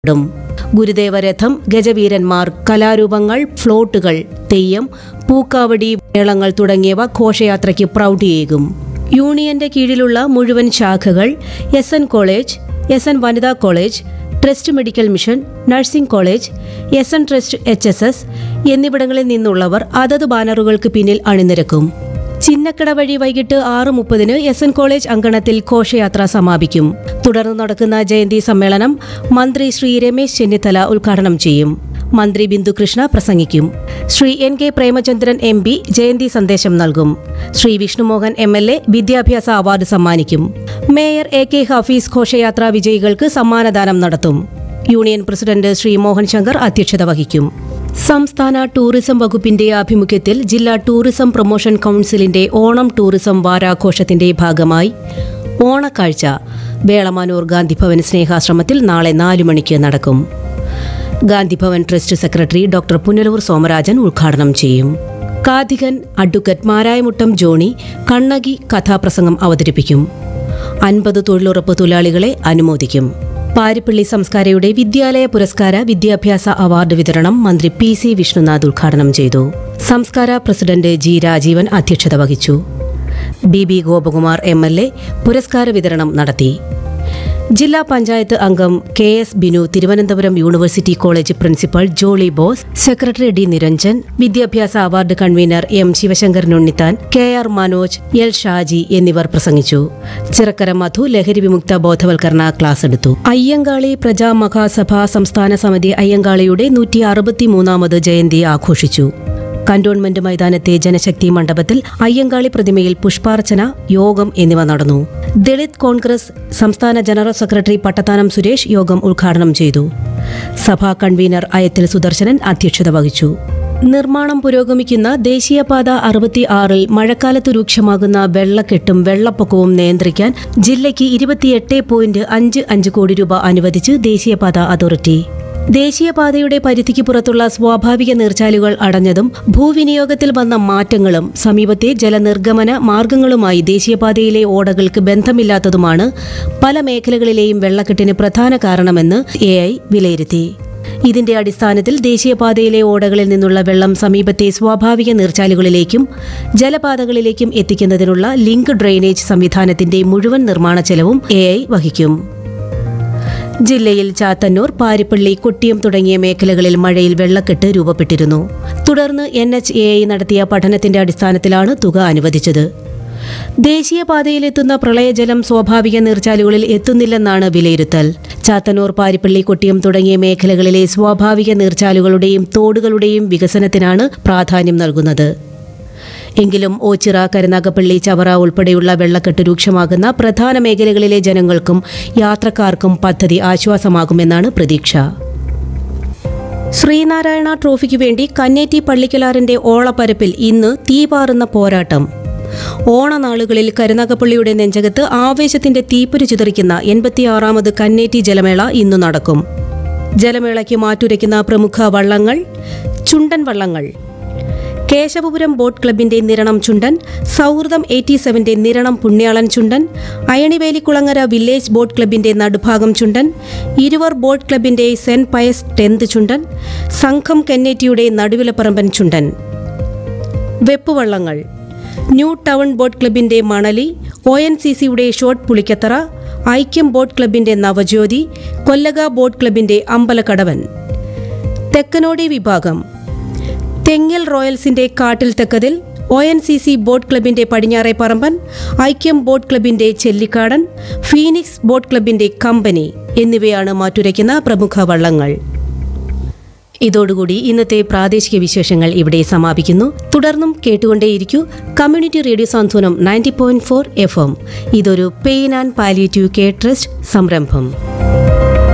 ടും ഗുരുദേവരഥം ഗജവീരന്മാർ കലാരൂപങ്ങൾ ഫ്ലോട്ടുകൾ തെയ്യം പൂക്കാവടി മേളങ്ങൾ തുടങ്ങിയവ ഘോഷയാത്രയ്ക്ക് പ്രൗഢിയേകും യൂണിയന്റെ കീഴിലുള്ള മുഴുവൻ ശാഖകൾ S N college S N വനിതാ college trust medical mission nursing college S N trust H S S എന്നിവിടങ്ങളിൽ നിന്നുള്ളവർ അതത് ബാനറുകൾക്ക് പിന്നിൽ അണിനിരക്കും ചിന്നക്കട വഴി വൈകിട്ട് ആറ് മുപ്പതിന് എസ് എൻ കോളേജ് അങ്കണത്തിൽ ഘോഷയാത്ര സമാപിക്കും തുടർന്ന് നടക്കുന്ന ജയന്തി സമ്മേളനം മന്ത്രി ശ്രീ രമേശ് ചെന്നിത്തല ഉദ്ഘാടനം ചെയ്യും മന്ത്രി ബിന്ദുകൃഷ്ണ പ്രസംഗിക്കും Shri N K Premachandran M P ജയന്തി സന്ദേശം നൽകും Shri Vishnumohan M L A വിദ്യാഭ്യാസ അവാർഡ് സമ്മാനിക്കും മേയർ എ കെ ഹഫീസ് ഘോഷയാത്രാ വിജയികൾക്ക് സമ്മാനദാനം നടത്തും യൂണിയൻ പ്രസിഡന്റ് ശ്രീ മോഹൻ ശങ്കർ അധ്യക്ഷത വഹിക്കും സംസ്ഥാന ടൂറിസം വകുപ്പിന്റെ ആഭിമുഖ്യത്തിൽ ജില്ലാ ടൂറിസം പ്രൊമോഷൻ കൌൺസിലിന്റെ ഓണം ടൂറിസം വാരാഘോഷത്തിന്റെ ഭാഗമായി ഓണക്കാഴ്ച വേളമാനൂർ ഗാന്ധിഭവൻ സ്നേഹാശ്രമത്തിൽ നാളെ നാലു മണിക്ക് നടക്കും Gandhi Bhavan trust secretary doctor Punalur Somarajan ഉദ്ഘാടനം ചെയ്യും കാഥികൻ അഡ്വക്കറ്റ് മാരായമുട്ടം ജോണി കണ്ണകി കഥാപ്രസംഗം അവതരിപ്പിക്കും അൻപത് തൊഴിലുറപ്പ് തൊഴിലാളികളെ അനുമോദിക്കും പാരിപ്പള്ളി സംസ്കാരയുടെ വിദ്യാലയ പുരസ്കാര വിദ്യാഭ്യാസ അവാർഡ് വിതരണം മന്ത്രി പി സി വിഷ്ണുനാഥ് ഉദ്ഘാടനം ചെയ്തു സംസ്കാര പ്രസിഡന്റ് ജി രാജീവൻ അധ്യക്ഷത വഹിച്ചു B B Gopakumar M L A പുരസ്കാര വിതരണം നടത്തി ജില്ലാ പഞ്ചായത്ത് അംഗം K S Binu Thiruvananthapuram university college principal Jolly Bose secretary D Niranjan വിദ്യാഭ്യാസ award convener M Sivasankaran Unnithan K R Manoj L Shaji എന്നിവർ പ്രസംഗിച്ചു ചിറക്കര മധു ലഹരി വിമുക്ത ബോധവൽക്കരണ ക്ലാസ് എടുത്തു അയ്യങ്കാളി പ്രജാ മഹാസഭ സംസ്ഥാന സമിതി അയ്യങ്കാളിയുടെ നൂറ്റി അറുപത്തിമൂന്നാമത് ജയന്തി ആഘോഷിച്ചു കന്റോൺമെന്റ് മൈതാനത്തെ ജനശക്തി മണ്ഡപത്തിൽ അയ്യങ്കാളി പ്രതിമയിൽ പുഷ്പാർച്ചന യോഗം എന്നിവ നടന്നു ദളിത് കോൺഗ്രസ് സംസ്ഥാന ജനറൽ സെക്രട്ടറി പട്ടത്താനം സുരേഷ് യോഗം ഉദ്ഘാടനം ചെയ്തു സഭാ കൺവീനർ അയത്തിൽ സുദർശനൻ അധ്യക്ഷത വഹിച്ചു നിർമ്മാണം പുരോഗമിക്കുന്ന ദേശീയപാത അറുപത്തി ആറിൽ മഴക്കാലത്ത് രൂക്ഷമാകുന്ന വെള്ളക്കെട്ടും വെള്ളപ്പൊക്കവും നിയന്ത്രിക്കാൻ ജില്ലയ്ക്ക് ഇരുപത്തിയെട്ട് പോയിന്റ് അഞ്ച് അഞ്ച് കോടി രൂപ അനുവദിച്ച് ദേശീയപാത അതോറിറ്റി ദേശീയപാതയുടെ പരിധിക്ക് പുറത്തുള്ള സ്വാഭാവിക നീർച്ചാലുകൾ അടഞ്ഞതും ഭൂവിനിയോഗത്തിൽ വന്ന മാറ്റങ്ങളും സമീപത്തെ ജലനിർഗമന മാർഗങ്ങളുമായി ദേശീയപാതയിലെ ഓടകൾക്ക് ബന്ധമില്ലാത്തതുമാണ് പല മേഖലകളിലെയും വെള്ളക്കെട്ടിന് പ്രധാന കാരണമെന്ന് എ ഐ വിലയിരുത്തി ഇതിന്റെ അടിസ്ഥാനത്തിൽ ദേശീയപാതയിലെ ഓടകളിൽ നിന്നുള്ള വെള്ളം സമീപത്തെ സ്വാഭാവിക നീർച്ചാലുകളിലേക്കും ജലപാതകളിലേക്കും എത്തിക്കുന്നതിനുള്ള ലിങ്ക് ഡ്രെയിനേജ് സംവിധാനത്തിന്റെ മുഴുവൻ നിർമ്മാണ ചെലവും എ ഐ വഹിക്കും ജില്ലയിൽ ചാത്തന്നൂർ പാരിപ്പള്ളി കൊട്ടിയം തുടങ്ങിയ മേഖലകളിൽ മഴയിൽ വെള്ളക്കെട്ട് രൂപപ്പെട്ടിരുന്നു തുടർന്ന് എൻ എച്ച് എ ഐ നടത്തിയ പഠനത്തിന്റെ അടിസ്ഥാനത്തിലാണ് തുക അനുവദിച്ചത് ദേശീയപാതയിലെത്തുന്ന പ്രളയജലം സ്വാഭാവിക നീർച്ചാലുകളിൽ എത്തുന്നില്ലെന്നാണ് വിലയിരുത്തൽ ചാത്തന്നൂർ പാരിപ്പള്ളി കൊട്ടിയം തുടങ്ങിയ മേഖലകളിലെ സ്വാഭാവിക നീർച്ചാലുകളുടെയും തോടുകളുടെയും വികസനത്തിനാണ് പ്രാധാന്യം നൽകുന്നത് എങ്കിലും ഓച്ചിറ കരുനാഗപ്പള്ളി ചവറ ഉൾപ്പെടെയുള്ള വെള്ളക്കെട്ട് രൂക്ഷമാകുന്ന പ്രധാന മേഖലകളിലെ ജനങ്ങൾക്കും യാത്രക്കാർക്കും പദ്ധതി ആശ്വാസമാകുമെന്നാണ് പ്രതീക്ഷ ശ്രീനാരായണ ട്രോഫിക്ക് വേണ്ടി കന്നേറ്റി പള്ളിക്കലാറിന്റെ ഓളപ്പരപ്പിൽ ഇന്ന് തീപാറുന്ന പോരാട്ടം ഓണനാളുകളിൽ കരുനാഗപ്പള്ളിയുടെ നെഞ്ചകത്ത് ആവേശത്തിന്റെ തീപ്പൊരി ചിതറിക്കുന്ന എൺപത്തിയാറാമത് കന്നേറ്റി ജലമേള ഇന്നു നടക്കും ജലമേളയ്ക്ക് മാറ്റുരയ്ക്കുന്ന പ്രമുഖ വള്ളങ്ങൾ ചുണ്ടൻ വള്ളങ്ങൾ കേശവപുരം ബോട്ട് ക്ലബിന്റെ നിരണം ചുണ്ടൻ സൗഹൃദം എയ്റ്റി സെവന്റെ നിരണം പുണ്യാളൻ ചുണ്ടൻ അയണിവേലിക്കുളങ്ങര വില്ലേജ് ബോട്ട് ക്ലബിന്റെ നടുഭാഗം ചുണ്ടൻ ഇരുവർ ബോട്ട് ക്ലബിന്റെ സെന്റ് പയസ് ടെൻത് ചുണ്ടൻ സംഘം കന്നേറ്റിയുടെ നടുവിലപ്പറമ്പൻ ചുണ്ടൻ വെപ്പുവള്ളങ്ങൾ ന്യൂ ടൗൺ ബോട്ട് ക്ലബിന്റെ മണലി ഒ എൻ സി സിയുടെ ഷോട്ട് പുളിക്കത്തറ ഐക്യം ബോട്ട് ക്ലബിന്റെ നവജ്യോതി കൊല്ലക ബോട്ട് ക്ലബിന്റെ അമ്പലക്കടവൻ തെക്കനോടി വിഭാഗം തെങ്ങൽ റോയൽസിന്റെ Kattil Thekkethil O N C C boat ക്ലബിന്റെ പടിഞ്ഞാറേ പറമ്പൻ ഐക്യം ബോട്ട് ക്ലബിന്റെ ചെല്ലിക്കാടൻ ഫീനിക്സ് ബോട്ട് ക്ലബിന്റെ കമ്പനി എന്നിവയാണ് മാറ്റുരയ്ക്കുന്ന പ്രമുഖ വള്ളങ്ങൾ ഇതോടുകൂടി ഇന്നത്തെ പ്രാദേശിക വിശേഷങ്ങൾ ഇവിടെ സമാപിക്കുന്നു തുടർന്നും കേട്ടുകൊണ്ടേയിരിക്കൂ community radio Santhwanam ninety point four F M ഇതൊരു pain and palliative care trust സംരംഭം